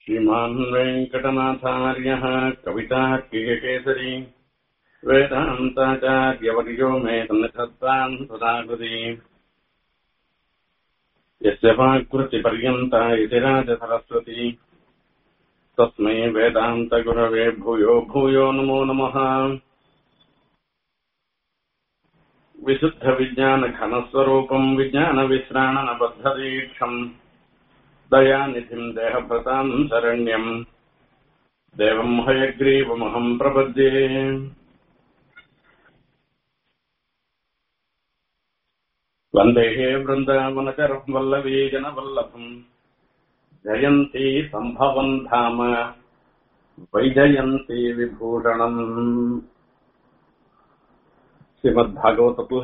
श्रीमान् वेङ्कटनाथार्यः कवितार्किककेसरी वेदान्ताचार्यवर्यो मे सन्निधत्तान् सदाकृति यस्य वाक्कृतिपर्यन्ता इति राजसरस्वती तस्मै वेदान्तगुरवे भूयो भूयो नमो नमः विशुद्धविज्ञानघनस्वरूपम् विज्ञानविश्राणनबद्धदीक्षम् दयानिधिम् देहभृताम् शरण्यम् देवम् हयग्रीवमहम् प्रपद्ये वन्देः वृन्दावनचरम् वल्लवीजनवल्लभम् जयन्ती सम्भवन् धाम வைஜயந்தி விபூஷணம் ஸ்ரீமத் பாகவதத்துல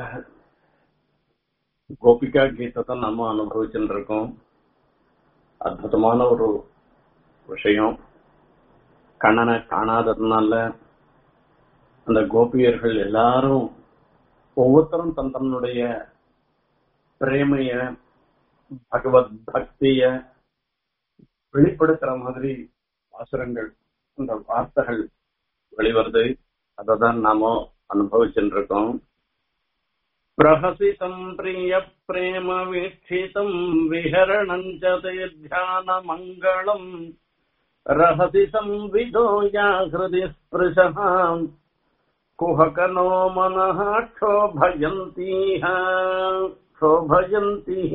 கோபிகா கீதத்தை நம்ம அனுபவிச்சுட்டு இருக்கோம் அற்புதமான ஒரு விஷயம் கண்ணனை காணாததுனால அந்த கோபியர்கள் எல்லாரும் ஒவ்வொருத்தரும் தன் தன்னுடைய பிரேமைய பகவத் பக்திய வெளிப்படுத்துற மாதிரி பாசுரங்கள் இந்த வார்த்தைகள் வெளிவருது அதை தான் நாம அனுபவிச்சுட்டு இருக்கோம் பிரஹசிதம் பிரிய பிரேம வீட்சிதம் விஹரணம் தியான மங்களம் ரஹசி சம்விதோ யா ஹிருதி ஸ்பிருஷாம் குஹகனோ மனः க்ஷோபயந்தீஹ க்ஷோபயந்தி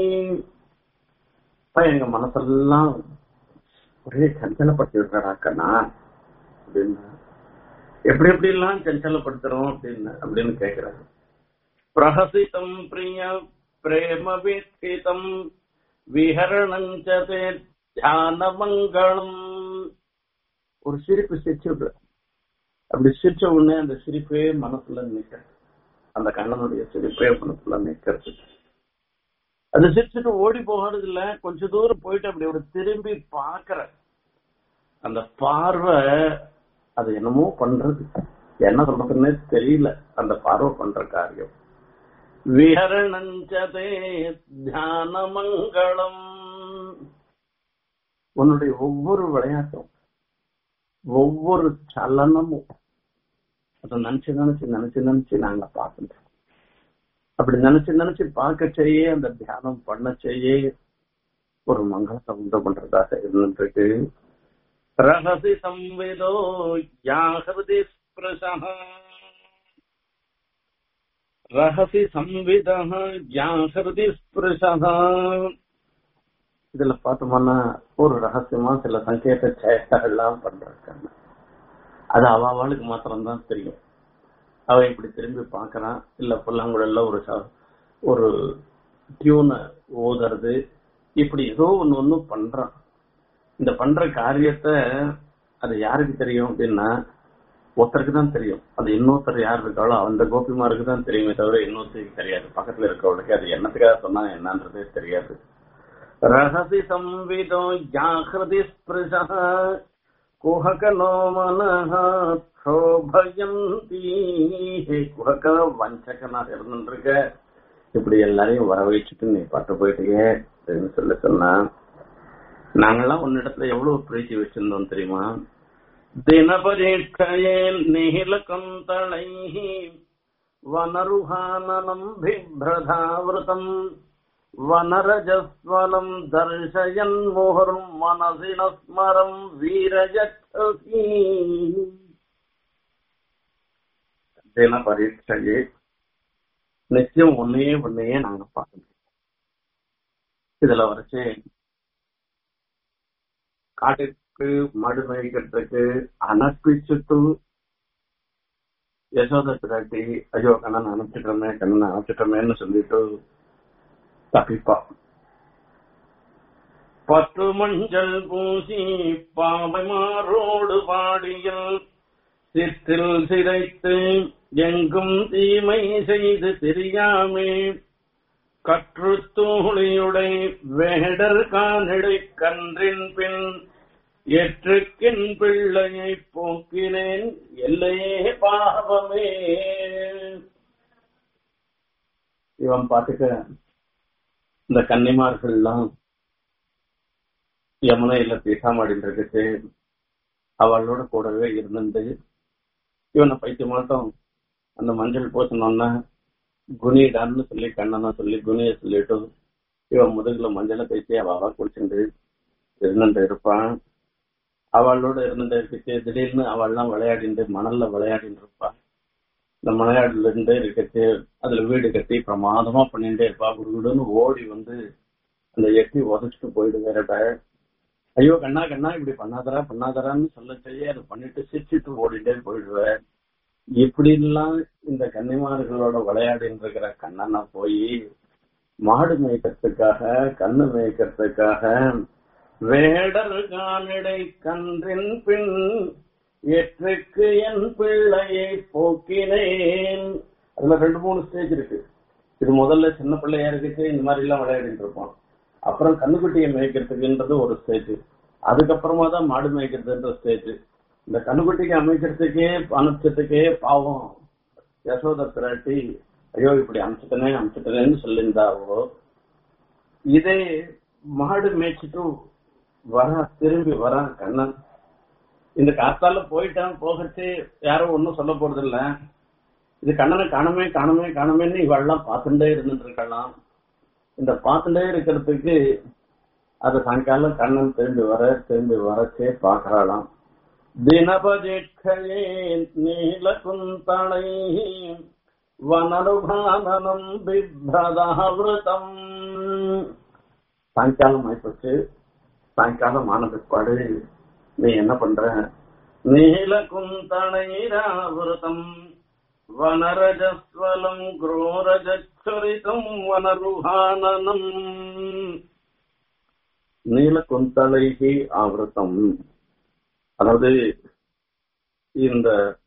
எங்க மனசெல்லாம் ஒரே சஞ்சலப்படுத்தி விடுறாடா கண்ணா அப்படின்னு எப்படி எப்படி எல்லாம் சஞ்சலப்படுத்துறோம் அப்படின்னு அப்படின்னு கேக்குறாரு பிரஹசிதம் பிரிய பிரேம வீட்சிதம் விஹரணஞ்சதே தியான மங்களம் ஒரு சிரிப்பு சிரிச்சு விடுற அப்படி சிரிச்ச உடனே அந்த சிரிப்பே மனசுல நிக்கிறது அந்த கண்ணனுடைய சிரிப்பே மனசுல நிக்கிறது அது சிரிச்சுட்டு ஓடி போகிறது இல்ல கொஞ்ச தூரம் போயிட்டு அப்படி ஒரு திரும்பி பாக்குற அந்த பார்வை அது என்னமோ பண்றது என்ன சொல்றதுன்னே தெரியல அந்த பார்வை பண்ற காரியம் விஹரணஞ்சதே தியான மங்களம் உன்னுடைய ஒவ்வொரு விளையாட்டும் ஒவ்வொரு சலனமும் அதை நினைச்சு நினைச்சு நினைச்சு நினைச்சு நாங்க பார்க்கின்றோம் அப்படி நினைச்சு நினைச்சு பார்க்க செய்ய அந்த தியானம் பண்ண செய்ய ஒரு மங்களத்தை உண்டு பண்றதாக இருந்துருக்கு ரகசி சம்விதோ யாஹதி ஸ்பிருஷா ரகசி சம்வித யாஹதி ஸ்பிருஷா இதுல பார்த்தோம்னா ஒரு ரகசியமா சில சங்கேத செயல்கள்லாம் பண்றாங்க அது அவ அவளுக்கு மாத்திரம்தான் தெரியும் அவன் இப்படி திரும்பி பார்க்கறான் இல்ல புல்லாங்குழல்ல ஒரு ஒரு டியூனை ஓதுறது இப்படி ஏதோ ஒண்ணு ஒண்ணு பண்றான் இந்த பண்ற காரியத்தை அது யாருக்கு தெரியும் அப்படின்னா ஒருத்தருக்கு தான் தெரியும் அது இன்னொருத்தர் யார் இருக்காளோ அந்த கோபிமாருக்கு தான் தெரியுமே தவிர இன்னொருத்தருக்கு தெரியாது பக்கத்துல இருக்கவளுக்கு அது என்னத்துக்காக சொன்னா என்னன்றதே தெரியாது ரகசி சம்விதோ ஜாகிருதி ஸ்பிருஷா குஹகனோ மனஹ க்ஷோபயந்தி ஹே குஹக வஞ்சகனாக இருந்துருக்க இப்படி எல்லாரையும் வர வச்சுட்டு நீ பாட்டு போயிட்டீங்க அப்படின்னு சொல்லி சொன்னா நாங்கெல்லாம் உன்னிடத்துல எவ்வளவு பிரீத்தி வச்சிருந்தோம் தெரியுமா தினபரீட்சையே நிகில கந்தளை வனருஹானனம் பிப்ரதாவிரதம் வனரஜஸ்வலம் தர்ஷயன் முகரும் மனசினஸ்மரம் வீரஜி தின பரீட்சையே நிச்சயம் ஒன்னையே ஒன்னையே நாங்க பார்க்கணும் இதுல வரைச்சு காட்டிற்கு மடு மேய்க்கிறதுக்கு அனுப்பிச்சுட்டு யசோத பிராட்டி ஐயோ கண்ணன் அனுப்பிச்சிட்டோமே கண்ணன் அனுப்பிச்சிட்டோமேன்னு சொல்லிட்டு தப்பிப்பா பத்து மஞ்சள் பூசி பாவைமாரோடு பாடியல் சிற்றில் சிதைத்து எங்கும் தீமை செய்து தெரியாமே கற்று தூளியுடை வேடர் கானிடை கன்றின் பின் எற்றுக்கின் பிள்ளையை போக்கினேன் எல்லையே பாவமே இவன் பாத்துக்க இந்த கன்னிமார்கள்லாம் யமுனையில பீட்டாமாடின்னு இருக்குது அவளோட கூடவே இருந்துட்டு இவனை பைத்தியமாட்டம் அந்த மஞ்சள் பூசணும்னா குனிடான்னு சொல்லி கண்ணனா சொல்லி குனிய சொல்லிட்டு இவன் முதுகுல மஞ்சளை பேசி அவ குடிச்சுட்டு இருந்துட்டு இருப்பான் அவளோட இருந்துட்டு இருக்கச்சு திடீர்னு அவள்லாம் விளையாடிட்டு மணல்ல விளையாடிட்டு இருப்பான் இந்த மலையாடுல இருந்தே இருக்கச்சு அதுல வீடு கட்டி பிரமாதமா பண்ணிட்டே இருப்பா குடுகுடுன்னு ஓடி வந்து அந்த எட்டி உதச்சிட்டு போயிடுவேறட ஐயோ கண்ணா கண்ணா இப்படி பண்ணாதரா பண்ணாதரான்னு சொல்ல செய்ய அதை பண்ணிட்டு சிரிச்சிட்டு ஓடிட்டே போயிடுவேன் இப்படி எல்லாம் இந்த கன்னிமார்களோட விளையாடின்னு இருக்கிற கண்ணனா போய் மாடு மேய்க்கிறதுக்காக கண்ணு மேய்க்கிறதுக்காக வேடர் காலடை கன்றின் பின் எற்றுக்கு என் பிள்ளையை போக்கினேன் அதுல ரெண்டு மூணு ஸ்டேஜ் இருக்கு இது முதல்ல சின்ன பிள்ளையா இருக்குது இந்த மாதிரி எல்லாம் விளையாடிட்டு இருப்போம் அப்புறம் கண்ணுக்குட்டியை மேய்க்கிறதுக்குன்றது ஒரு ஸ்டேஜ் அதுக்கப்புறமா தான் மாடு மேய்க்கிறதுன்ற ஸ்டேஜ் இந்த கண்ணுக்குட்டிக்கு அமைக்கிறதுக்கே அனுப்பிச்சதுக்கே பாவம் யசோத பிராட்டி ஐயோ இப்படி அனுப்பிச்சிட்டனே அனுப்பிச்சிட்டனேன்னு சொல்லியிருந்தாவோ இதே மாடு மேய்ச்சிட்டு வர திரும்பி வர கண்ணன் இந்த காத்தால போயிட்டான் போகச்சு யாரும் ஒன்னும் சொல்ல போறது இல்ல இது கண்ணனை காணமே காணமே காணமேன்னு இவெல்லாம் பார்த்துட்டே இருந்துட்டு இருக்கலாம் இந்த பார்த்துட்டே இருக்கிறதுக்கு அது சாயங்காலம் கண்ணன் திரும்பி வர திரும்பி வரச்சே பார்க்கறாளாம் தினபஜேட்களே நீலகுந்தளை வனருபானனம் பிப்ரதாவிரதம் சாயங்காலம் ஆயிப்போச்சு சாயங்காலம் ஆன பிற்பாடு நீ என்ன பண்ற நீலகுந்தணைராவிரதம் வனரஜஸ்வலம் குரோரஜரிதம் வனருஹானனம் நீலகுந்தளைகி ஆவிரதம் அதாவது இந்த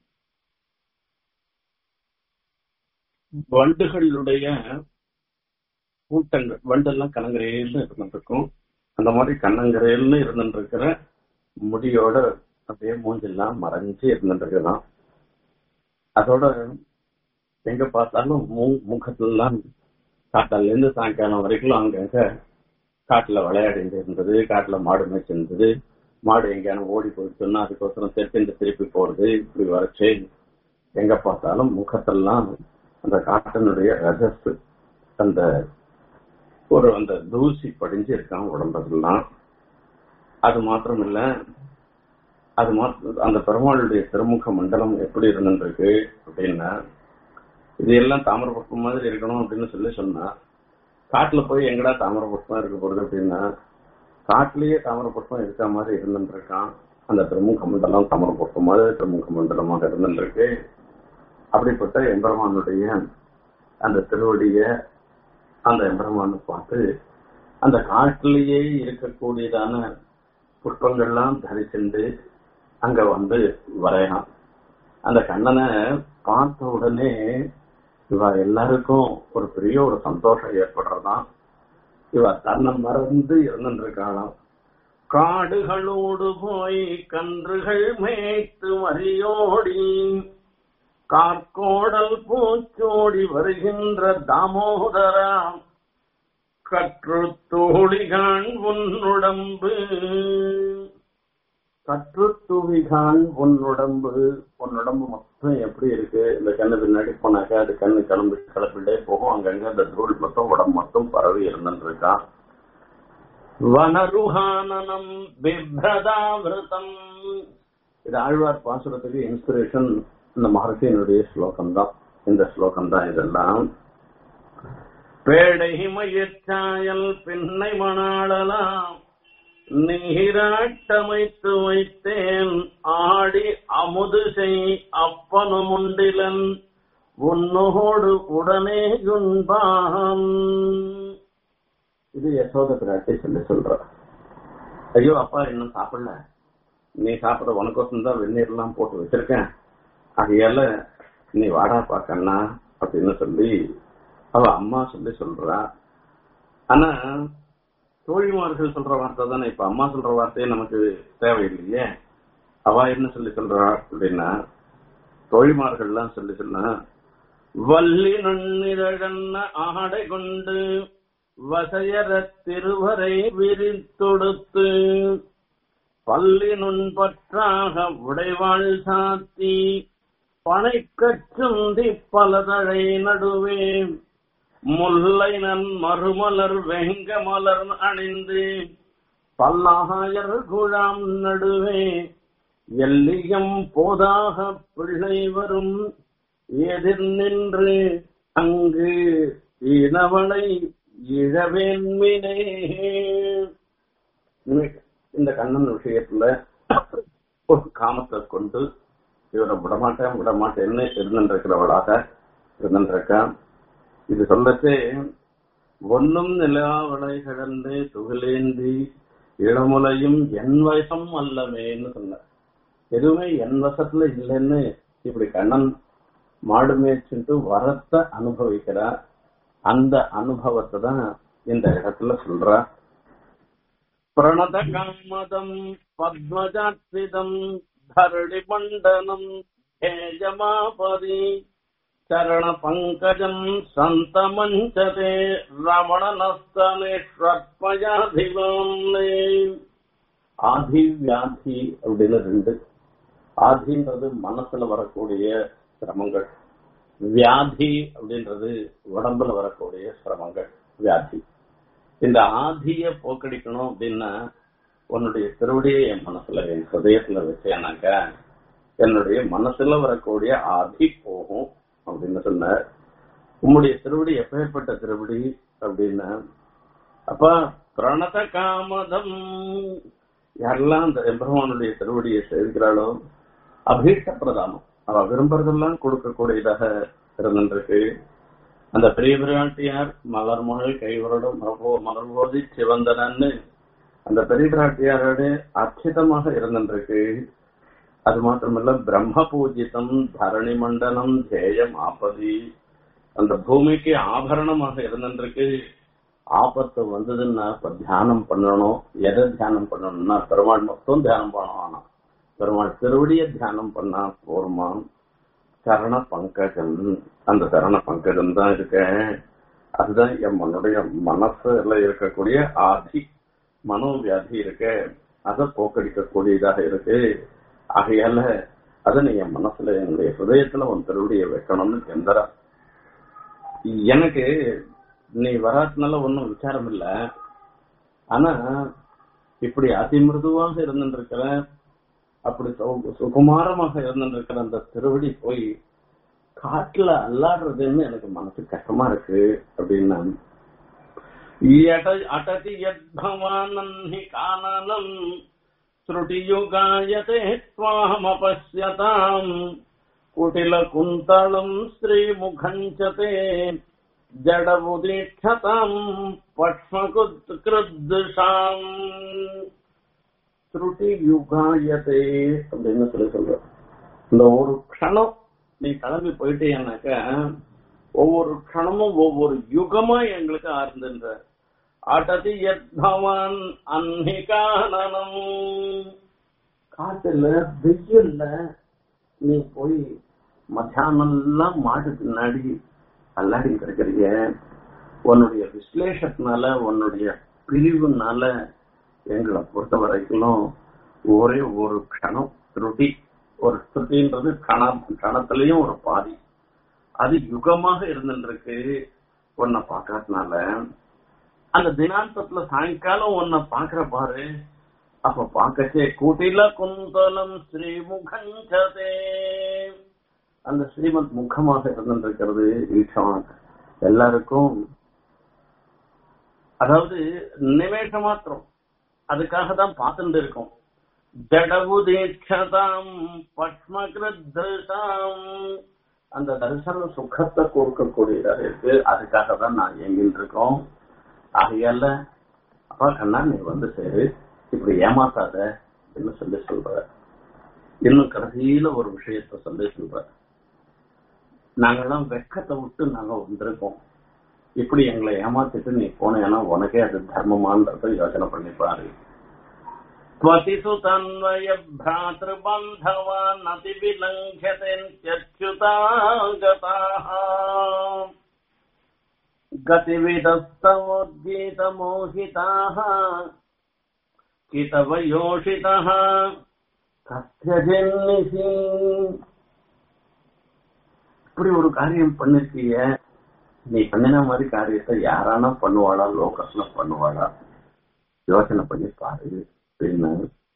வண்டுகளுடைய கூட்டங்கள் வண்டெல்லாம் கலங்கரையில இருந்துருக்கும் அந்த மாதிரி கண்ணங்கரையில இருந்துட்டு இருக்கிற முடியோட அப்படியே மூஞ்செல்லாம் மறைஞ்சு இருந்துட்டு இருக்கலாம் அதோட எங்க பார்த்தாலும் மூ- முகத்துலலாம் காட்டால இருந்து சாயங்காலம் வரைக்கும் அங்கங்க காட்டுல விளையாடிட்டு இருந்தது காட்டுல மாடு மேய்ச்சிருந்தது மாடு எங்கேயான ஓடி போயிடுச்சுன்னா அதுக்கோசரம் தெற்கிந்து திருப்பி போறது இப்படி வரைச்சு எங்க பார்த்தாலும் முகத்தெல்லாம் அந்த காட்டினுடைய ரஜஸ் அந்த ஒரு அந்த தூசி படிஞ்சு இருக்கான் உடம்பெல்லாம் அது மாத்திரம் இல்ல அது மாத்திரம் அந்த பெருமாளுடைய திருமுக மண்டலம் எப்படி இருந்துருக்கு அப்படின்னா இது எல்லாம் தாமரை புஷ்பம் மாதிரி இருக்கணும் அப்படின்னு சொல்லி சொன்னா காட்டுல போய் எங்கடா தாமரை புஷ்பம் இருக்க போறது அப்படின்னா காட்டுலயே தாமரை புஷ்பம் இருக்க மாதிரி இருந்துட்டு இருக்கான் அந்த திருமுக மண்டலம் தாமரை புஷ்பம் மாதிரி திருமுக மண்டலமாக இருந்துட்டு இருக்கு அப்படிப்பட்ட எம்பெருமானுடைய அந்த திருவடிய அந்த எம்பெருமானை பார்த்து அந்த காட்டிலேயே இருக்கக்கூடியதான புஷ்பங்கள்லாம் தரிச்சுண்டு அங்க வந்து வரையலாம் அந்த கண்ணனை பார்த்த உடனே இவ எல்லாருக்கும் ஒரு பெரிய ஒரு சந்தோஷம் ஏற்படுறதாம் இவ தன்னை மறந்து இருந்துருக்காளாம் காடுகளோடு போய் கன்றுகள் மேய்த்து மறியோடி கார்கோடல் பூச்சோடி வருகின்ற தாமோதரா கற்று தோழிகான் உன்னுடம்பு கற்று தூவிகான் உன்னுடம்பு உன்னுடம்பு மொத்தம் எப்படி இருக்கு இந்த கண்ணு பின்னாடி போனாக்கா அது கண்ணு கிளம்பி கிளப்பிட்டே போகும் அங்கங்க அந்த தூள் மொத்தம் உடம்பு மொத்தம் பரவி இருந்துட்டு இருக்கான் வனருஹானனம் பிப்ரதாவிரதம் இது ஆழ்வார் பாசுரத்துக்கு இன்ஸ்பிரேஷன் இந்த மகர்ஷியினுடைய ஸ்லோகம் தான் இந்த ஸ்லோகம் தான் இதெல்லாம் பேடை மயிர்ச்சாயல் பின்னை மணாளலாம் நீராட்டமைத்து வைத்தேன் ஆடி அமுது செய் அப்பனும் உண்டிலன் உன்னோடு உடனே உண்பான் இது யசோத பிராட்டி சொல்லி சொல்ற ஐயோ அப்பா இன்னும் சாப்பிடல நீ சாப்பிட உனக்கோசம் தான் வெந்நீர்லாம் போட்டு வச்சிருக்கேன் ஆகையால நீ வாடா பாக்கண்ணா அப்படின்னு சொல்லி அவ அம்மா சொல்லி சொல்றா ஆனா தோழிமார்கள் சொல்ற வார்த்தை தானே இப்ப அம்மா சொல்ற வார்த்தையே நமக்கு தேவையில்லையே அவ என்ன சொல்லி சொல்றா அப்படின்னா தோழிமார்கள்லாம் சொல்லி சொன்னா வள்ளி நுண்ணிதழன்ன ஆடை கொண்டு வசையரத் திருவரை விரித்தொடுத்து பல்லினுன் பற்றாக உடைவாள் சாத்தி பனைக்கச்சுந்தி பலதழை நடுவே முல்லை நன் மறுமலர் வெங்க மலர் அணிந்து பல்லாயர் குழாம் நடுவே எல்லியம் போதாக பிள்ளை வரும் எதிர் நின்று அங்கு இனவளை இழவேன்மினே இந்த கண்ணன் விஷயத்துல ஒரு காமத்தை கொண்டு இவரை விடமாட்டேன் விடமாட்டேன்னு இருந்துருக்கிறவளாக இருந்துருக்கான் இது சொல்லச்சே ஒன்னும் நிலாவளை கிடந்து துகிலேந்தி இளமுலையும் என் வயசம் அல்லமேன்னு சொன்னார் எதுவுமே என் வசத்துல இல்லைன்னு இப்படி கண்ணன் மாடு மேய்ச்சிட்டு வரத்தை அனுபவிக்கிறார் அந்த அனுபவத்தை தான் இந்த இடத்துல சொல்றா பிரணத காமதம் பத்மஜாத்விதம் தரடி மண்டனம் ஹேஜமாபதி சரண பங்கஜம் சந்த மஞ்சதே ரமண நஸ்தனேஸ்வர்பயாதிவாம்னே ஆதி வியாதி அப்படின்னு ரெண்டு ஆதின்றது மனசுல வரக்கூடிய சிரமங்கள் வியாதி அப்படின்றது உடம்புல வரக்கூடிய சிரமங்கள் வியாதி இந்த ஆதிய போக்கடிக்கணும் அப்படின்னா உன்னுடைய திருவடியை என் மனசுல என் ஹதயத்துல வச்சேனாக்க என்னுடைய மனசுல வரக்கூடிய ஆதி போகும் அப்படின்னு சொன்னார் உம்முடைய திருவடி எப்பேற்பட்ட திருவடி அப்படின்னா அப்ப பிரணத காமதம் யாரெல்லாம் அந்த எம்பெருமானுடைய திருவடியை சேர்க்கிறாளோ அபீஷ்ட பிரதானம் அவ விரும்புறதெல்லாம் கொடுக்கக்கூடியதாக இருந்திருக்கு அந்த பெரிய பிராட்டியார் மலர் மகள் கைவருடம் மலர்போதி சிவந்தனன்னு அந்த பெரிய பிராட்டியாரோட அச்சிதமாக இருந்திருக்கு அது மாத்திரமல்ல பிரம்ம பூஜிதம் தரணி மண்டலம் ஜெயம் ஆபதி அந்த பூமிக்கு ஆபரணமாக இருந்திருக்கு ஆபத்து வந்ததுன்னா இப்ப தியானம் பண்ணணும் எதை தியானம் பண்ணணும்னா பெருமாள் மொத்தம் தியானம் பண்ணணும் ஆனா பெருமாள் திருவடிய தியானம் பண்ணா போருமா சரண பங்கஜம் அந்த சரண பங்கஜம் தான் இருக்க அதுதான் என் மனுடைய மனசுல இருக்கக்கூடிய ஆதி மனோவியாதி இருக்க அதை போக்கடிக்கக்கூடியதாக இருக்கு ஆகையால அதை நீ என் மனசுல என்னுடைய ஹிருதயத்துல உன் திருவடியை வைக்கணும்னு எந்தரா எனக்கு நீ வராதுனால ஒன்னும் விசாரம் இல்ல ஆனா இப்படி அதிமிருதுவாக இருந்துருக்கிற அப்படி சுகுமாரமாக இருந்துருக்கிற அந்த திருவடி போய் காட்டுல அல்லாடுறதுன்னு எனக்கு மனசு கஷ்டமா இருக்கு அப்படின்னா அடதி யத்பவானி கானனம் ஸ்ருதியுகாயதே त्वामपश्यताम् कुटिलकुन्तलम् श्रीमुखञ्चते ஜடமுதீட்சதாம் பட்மகுத்கிருத்தாம் ஸ்ருதி யுகாயதே அப்படின்னு சொல்லி சொல்ற இந்த ஒரு க்ஷணம் நீ கிளம்பி போயிட்டேன்னாக்க ஒவ்வொரு க்ஷணமும் ஒவ்வொரு யுகமா எங்களுக்கு ஆர்ந்துன்ற அடதி யத்பவான் அன்னிகானனம் காட்டுல வெயில்ல நீ போய் மத்தியானம்லாம் மாடு பின்னாடி அல்லாடி இருக்கிறீங்க உன்னுடைய விஸ்லேஷத்தினால உன்னுடைய பிரிவுனால எங்களை பொறுத்த வரைக்கும் ஒரே ஒரு க்ஷணம் திருட்டி ஒரு ஸ்ருதின்றது கணம் கணத்திலையும் ஒரு பாதி அது யுகமாக இருந்துருக்கு உன்னை பார்க்கறதுனால அந்த தினாந்தத்துல சாயங்காலம் உன்னை பாக்குற பாரு அப்ப பார்க்கச்சே கூட்டில குந்தலம் ஸ்ரீமுகஞ்சதே அந்த ஸ்ரீமத் முகமாக இருந்திருக்கிறது ஈஷம் எல்லாருக்கும் அதாவது நிமேஷ மாத்திரம் அதுக்காக தான் பார்த்துட்டு இருக்கோம் ஜடவு தீட்சதாம் பட்மகிருத்தாம் அந்த தரிசன சுகத்தை கொடுக்கக்கூடியதாக இருக்கு அதுக்காக தான் நான் எங்கிட்டு இருக்கோம் ஆகையால அப்பா கண்ணா நீ வந்து சேரு இப்படி ஏமாத்தாத அப்படின்னு சொல்லி சொல்ற இன்னும் கடைசியில ஒரு விஷயத்த சொல்லி சொல்ற நாங்கெல்லாம் வெக்கத்தை விட்டு நாங்க வந்திருக்கோம் இப்படி எங்களை ஏமாத்திட்டு நீ போனேன்னா உனக்கே அது தர்மமான்றத யோசனை பண்ணிப்பாரு त्वतिसु तन्वय भ्रातृबन्धवान् अतिविलङ्घ्यतेऽच्युता गताः गतिविदस्तवोद्गीतमोहिताः कितवयोषितः கத்தியஜென்னிசி இப்படி ஒரு காரியம் பண்ணிருக்கிய நீ பண்ணின மாதிரி காரியத்தை யாரானா பண்ணுவாளா லோகத்துல பண்ணுவாளா யோசனை பண்ணி பாரு அப்படின்னு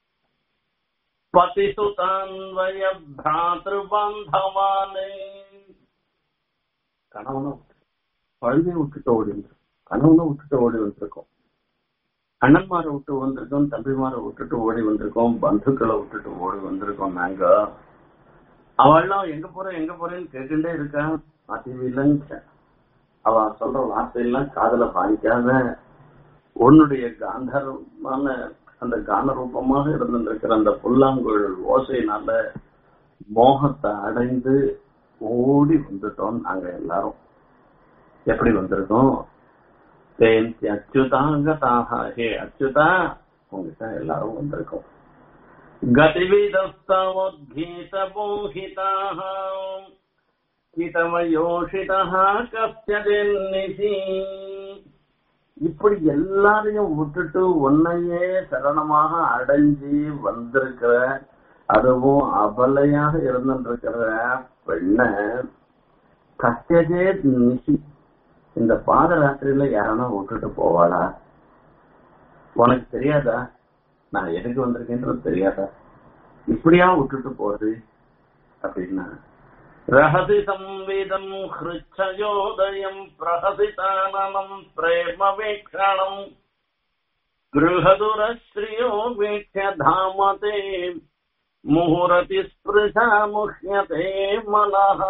பதிசுதான்வய பிராத்திருபந்தவானே கணவனை குழந்தைய விட்டுட்டு ஓடி வந்திருக்கோம் கணவனை விட்டுட்டு ஓடி வந்திருக்கோம் அண்ணன்மாரை விட்டு வந்திருக்கோம் தம்பிமாரை விட்டுட்டு ஓடி வந்திருக்கோம் பந்துக்களை விட்டுட்டு ஓடி வந்திருக்கோம் நாங்க அவள்லாம் எங்க போற எங்க போறேன்னு கேட்டுட்டே இருக்கா அதிவிலங்க அவ சொல்ற வார்த்தையெல்லாம் காதல பாதிக்காத உன்னுடைய காந்தரமான அந்த கான ரூபமாக இருந்திருக்கிற அந்த புல்லாங்குழல் ஓசையினால மோகத்தை அடைந்து ஓடி வந்துட்டோம் நாங்க எல்லாரும் எப்படி வந்திருக்கோம் ஜெயந்தி அச்சுதாங்கதாக ஹே அச்சுதா உங்ககிட்ட எல்லாரும் வந்திருக்கோம் கதிவிதஸ்தவோத்கீத போகிதாக கிதமயோஷிதः கஸ்யதின்னிசி இப்படி எல்லாரையும் விட்டுட்டு உன்னையே சரணமாக அடைஞ்சி வந்திருக்கிற அதுவும் அபலையாக இருந்திருக்கிற பெண்ண கஸ்யதே நிசி இந்த பாதராத்திரியில யாரனா விட்டுட்டு போவாளா உனக்கு தெரியாதா நான் எதுக்கு வந்திருக்கேன்றது தெரியாதா இப்படியா விட்டுட்டு போறது அப்படின்னா ரஹசி சம்விதம் ஹிருச்சயோதயம் பிரஹசிதானனம் பிரேம வீக்ஷணம் गृहदुरश्रियो वीक्ष्य धामते मुहुरति स्पृशा मुह्यते मनः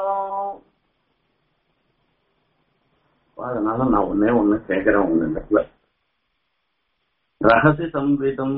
அதனால நான் ஒன்னே ஒண்ணு கேட்கிறேன் உங்க இடத்துல ரகசிய சம்விதம்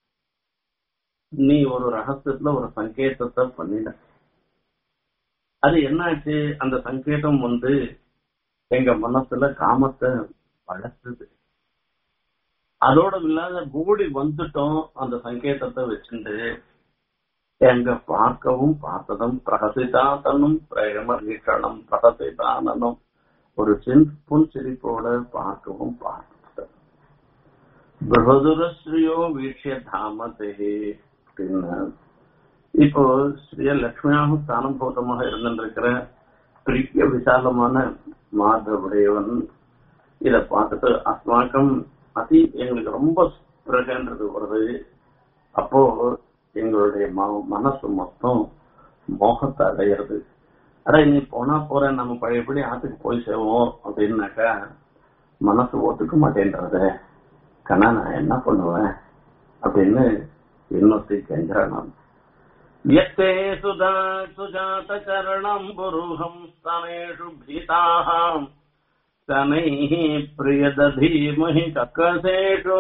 நீ ஒரு ரகசியத்துல ஒரு சங்கேதத்தை பண்ணிட அது என்னாச்சு அந்த சங்கேதம் வந்து எங்க மனசுல காமத்தை வளர்த்துது அதோட இல்லாத கூடி வந்துட்டோம் அந்த சங்கேதத்தை வச்சுட்டு எங்க பார்க்கவும் பார்த்ததும் பிரகசிதாதனும் பிரேம வீக்கணம் பிரகசிதானனும் ஒரு சின் சிரிப்போட பார்க்கவும் பார்த்தது பிரகதுரஸ்ரீயோ வீட்சிய தாமதே அப்படின்னு இப்போ ஸ்ரீய லட்சுமியாக ஸ்தானபூதமாக இருந்திருக்கிற பெரிய விசாலமான மாதவுடையவன் இத பார்த்துட்டு அஸ்மாக்கம் அதி எங்களுக்கு ரொம்ப பிரகன்றது வருது அப்போ எங்களுடைய ம- மனசு மொத்தம் மோகத்தை அடையிறது அட நீ போனா போற நம்ம பழையபடி ஆத்துக்கு போய் சேவோம் அப்படின்னாக்கா மனசு ஒத்துக்க மாட்டேன்றது கண்ணா நான் என்ன பண்ணுவேன் அப்படின்னு இன்னொருத்தி கெஞ்சான் நான் यत्ते सुधा सुजातचरणम् पुरुहम् स्तनेषु भीताः स्तनैः प्रियदधीमहि ककसेषु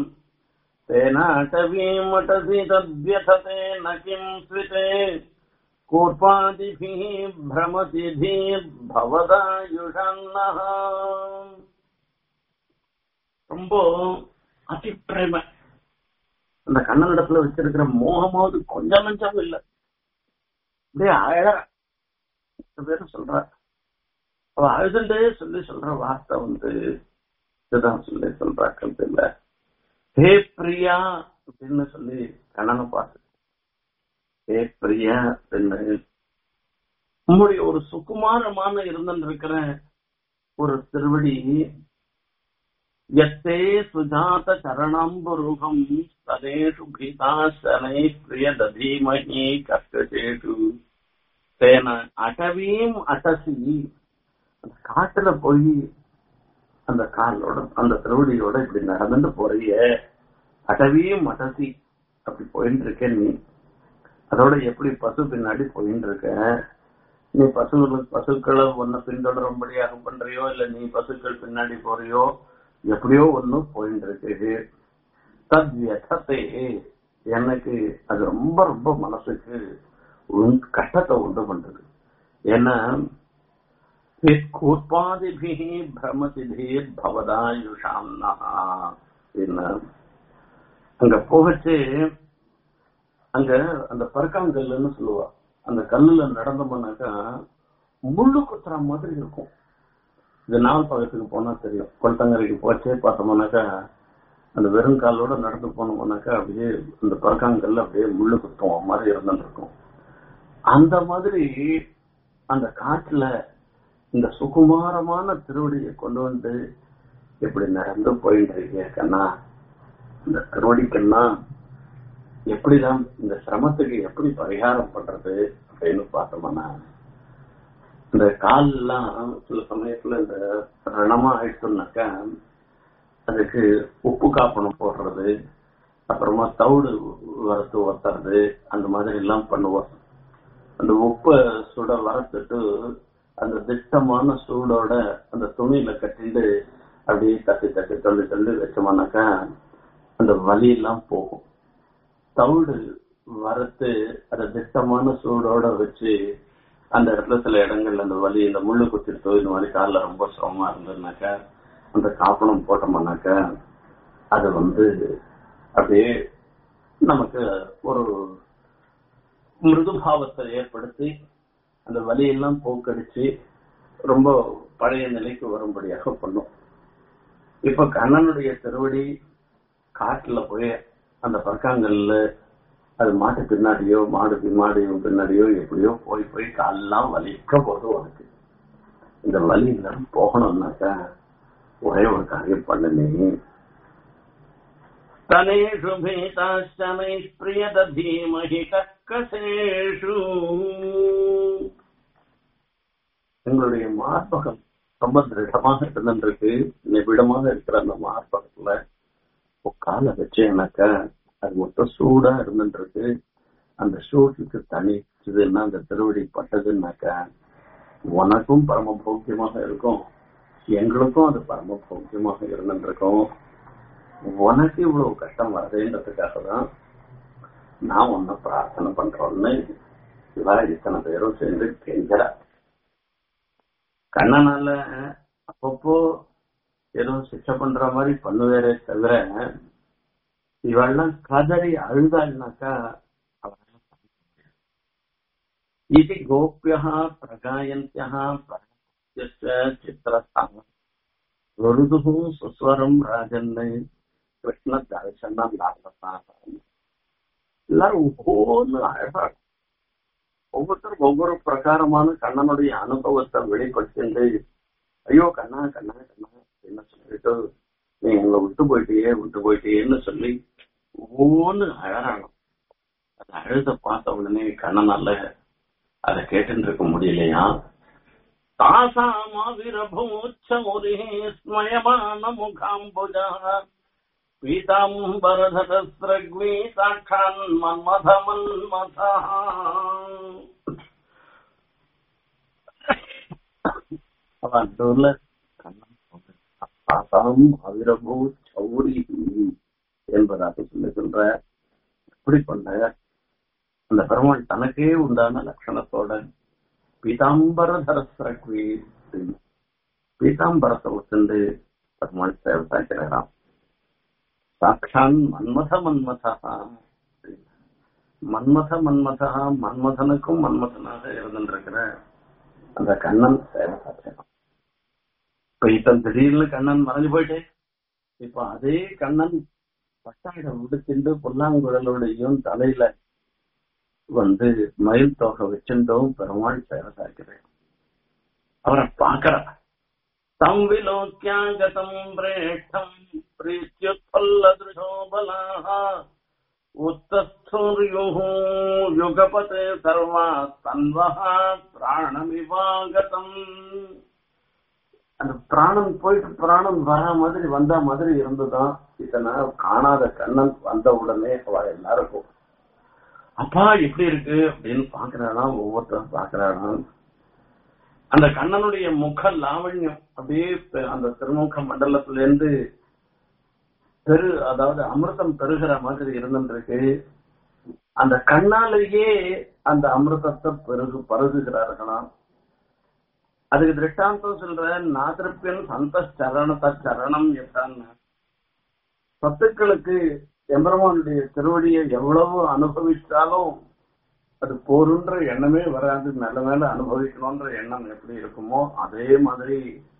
तेनाटवीमटसि तद्व्यथते न किम् स्विते कूर्पादिभिः भ्रमति धीर्भवदायुषन्नः ரொம்ப அதிப்பிரேம அந்த கண்ணனிடத்துல வச்சிருக்கிற மோகமாவது கொஞ்சம் நஞ்சம் இல்ல அப்படியே அழற பேரும் சொல்ற அவ அழுதுண்டே சொல்லி சொல்ற வார்த்தை வந்து இதுதான் சொல்லி சொல்றா கல்வியில ஹே பிரியா அப்படின்னு சொல்லி கண்ணனை பார்த்து ஹே பிரியா அப்படின்னு உங்களுடைய ஒரு சுகுமாரமான இருந்திருக்கிற ஒரு திருவடி यत्ते सुजात चरणम्बुरुहम् स्तनेषु भीताशनै प्रियदधीमहि கஷ்டேஷு தேன அடவியும் அட்டசி அந்த காட்டுல போய் அந்த காலோட அந்த திருவடியோட இப்படி நடந்துட்டு போறிய அடவியும் அட்டசி அப்படி போயிட்டு இருக்க நீ அதோட எப்படி பசு பின்னாடி போயிட்டு இருக்க நீ பசுகளுக்கு பசுக்களை ஒன்ன பின்தொடரும்படியாக பண்றியோ இல்ல நீ பசுக்கள் பின்னாடி போறியோ எப்படியோ ஒண்ணு போயிட்டு இருக்கு தத் வியதத்தை எனக்கு அது ரொம்ப ரொம்ப மனசுக்கு உண்- கஷ்டத்தை உண்டு பண்றது ஏன்னா கூர்பாதிபிகி பிரமதிபீர் பவதாயுஷாம்னா என்ன அங்க போகச்சு அங்க அந்த பறக்காங்கல்லுன்னு சொல்லுவா அந்த கல்லுல நடந்தோம்னாக்கா முள்ளு குத்துற மாதிரி இருக்கும் இது நாவல் பக்கத்துக்கு போனா தெரியும் கொளத்தங்கரைக்கு போச்சே பார்த்தோம்னாக்கா அந்த வெறும் காலோட நடந்து போனோம்னாக்கா அப்படியே அந்த பறக்காங்கல்ல அப்படியே முள்ளு குத்துவோம் மாதிரி இருந்துட்டு இருக்கும் அந்த மாதிரி அந்த காட்டுல இந்த சுகுமாரமான திருவடியை கொண்டு வந்து எப்படி நடந்து போயிட்டு இருக்கீங்க கண்ணா இந்த திருவடிக்கண்ணா எப்படிதான் இந்த சிரமத்துக்கு எப்படி பரிகாரம் பண்றது அப்படின்னு பார்த்தோம்னா இந்த கால்லாம் சில சமயத்துல இந்த ரணமா ஆயிடுச்சுனாக்கா அதுக்கு உப்பு காப்பணம் போடுறது அப்புறமா தவிடு வறுத்து ஒத்துறது அந்த மாதிரி எல்லாம் பண்ணுவோம் அந்த உப்பை சுட வறுத்துட்டு அந்த திட்டமான சூடோட அந்த துணியில கட்டிட்டு அப்படியே தட்டி தட்டி தள்ளி தள்ளி வச்சோம்னாக்கா அந்த வலி எல்லாம் போகும் தவிடு வறுத்து அதை திட்டமான சூடோட வச்சு அந்த இடத்துல சில இடங்கள்ல அந்த வலி இந்த முள்ளு குத்திட்டு இந்த மாதிரி காலில் ரொம்ப சிரமமா இருந்ததுனாக்கா அந்த காப்பணம் போட்டோம்னாக்கா அது வந்து அப்படியே நமக்கு ஒரு மிருதுபாவத்தை ஏற்படுத்தி அந்த வலியெல்லாம் போக்கடிச்சு ரொம்ப பழைய நிலைக்கு வரும்படியாக பண்ணும் இப்ப கண்ணனுடைய திருவடி காட்டுல போய் அந்த பறக்காங்கல்ல அது மாட்டு பின்னாடியோ மாடு மாடியோ பின்னாடியோ எப்படியோ போய் போய் காலெல்லாம் வலிக்க போது உனக்கு இந்த வலி எல்லாம் போகணும்னாக்கா ஒரே ஒரு காரியம் பண்ணுனே தனேஷு பீதாஷ்டனை பிரியத தீமஹி கக்கசேஷு எங்களுடைய மார்பகம் ரொம்ப திருடமாக இருந்துருக்கு நிபிடமாக இருக்கிற அந்த மார்பகத்துல காலை வச்சேனாக்கா அது மொத்தம் சூடா இருந்துருக்கு அந்த சூட்டுக்கு தனிச்சதுன்னா அந்த திருவடி பட்டதுன்னாக்கா உனக்கும் பரம போக்கியமாக இருக்கும் எங்களுக்கும் அது பரம போக்கியமாக இருந்துருக்கும் உனக்கு இவ்வளவு கஷ்டம் வருதுன்றதுக்காக தான் நான் உன்னை பிரார்த்தனை பண்றோம்னு இவா இத்தனை பேரும் சேர்ந்து கெஞ்சரா கண்ணனால அப்பப்போ ஏதோ சிக்ஷை பண்ற மாதிரி பண்ணுவேரே தவிர இவெல்லாம் கதறி அழுதாள்னாக்கா இது கோபியா பிரகாயந்தியா சித்திரஸ்தான ருது சுஸ்வரம் ராஜன்னை கிருஷ்ண தரிசன லாபசாரம் எல்லாரும் ஒவ்வொன்று அழகா ஒவ்வொருத்தரும் ஒவ்வொரு பிரகாரமான கண்ணனுடைய அனுபவத்தை வெளிப்படுத்திட்டு ஐயோ கண்ணா கண்ணா கண்ணா என்ன சொல்லிட்டு நீ எங்களை விட்டு போயிட்டியே விட்டு போயிட்டியேன்னு சொல்லி ஒவ்வொன்று அழறாங்க அது அழுத பார்த்த உடனே கண்ணனால அதை கேட்டுட்டு இருக்க முடியலையா தாசாமாவிரபூச்சமுரி ஸ்மயமான முகாம்புஜா பீதாம்பரதஸ்ரக்வி சாட்சான் மன்மத மன்மதா அவன் ஊர்ல ஆசாம் அவிரபூ சௌரி என்பதாக சொல்லி சொல்ற எப்படி பண்ண அந்த பெருமாள் தனக்கே உண்டான லட்சணத்தோட பீதாம்பர தரஸ்ரக்வி பீதாம்பரத்தை ஒத்துண்டு பெருமாள் சேவை சாய்க்கிறாராம் சாட்சான் மன்மத மன்மதா மன்மத மன்மதா மன்மதனுக்கும் மன்மதனாக இருந்திருக்கிற அந்த கண்ணன் சேவை சாட்சியம் இப்ப இப்ப திடீர்னு கண்ணன் மறைஞ்சு போயிட்டு இப்ப அதே கண்ணன் பட்டாயிடம் விடுத்திண்டு புல்லாங்குழலோடையும் தலையில வந்து மயில் தொகை வச்சுட்டோம் பெருமாள் சேவை சாய்க்கிறேன் அவரை பாக்குற தம் விலோக்கியாகதம் பிரேஷ்டம் பிரீத்யுத்பல்லதృశோ பலாः உத்தஸ்துர்யுः யுகபதே சர்வா தன்வः பிராணமிவாகதம் அந்த பிராணம் போயிட்டு பிராணம் வர மாதிரி வந்த மாதிரி இருந்துதான் இத்தனை காணாத கண்ணன் வந்த உடனே அவ எல்லாருக்கும் அப்பா எப்படி இருக்கு அப்படின்னு பாக்குறானா ஒவ்வொருத்தரும் பாக்குறானா அந்த கண்ணனுடைய முக லாவண்யம் அப்படியே அந்த திருமுக மண்டலத்துல இருந்து பெரு அதாவது அமிர்தம் பெருகிற மாதிரி இருந்துருக்கு அந்த கண்ணாலேயே அந்த அமிர்தத்தை பெருகு பருகுகிறார்களாம் அதுக்கு திருஷ்டாந்தம் சொல்ற நாதிருப்பியன் சந்த சரணத சரணம் எட்டான்னு சத்துக்களுக்கு எம்பெருமானுடைய திருவடியை எவ்வளவு அனுபவிச்சாலும் அது போருன்ற எண்ணமே வராது மேல மேல அனுபவிக்கணும்ன்ற எண்ணம் எப்படி இருக்குமோ அதே மாதிரி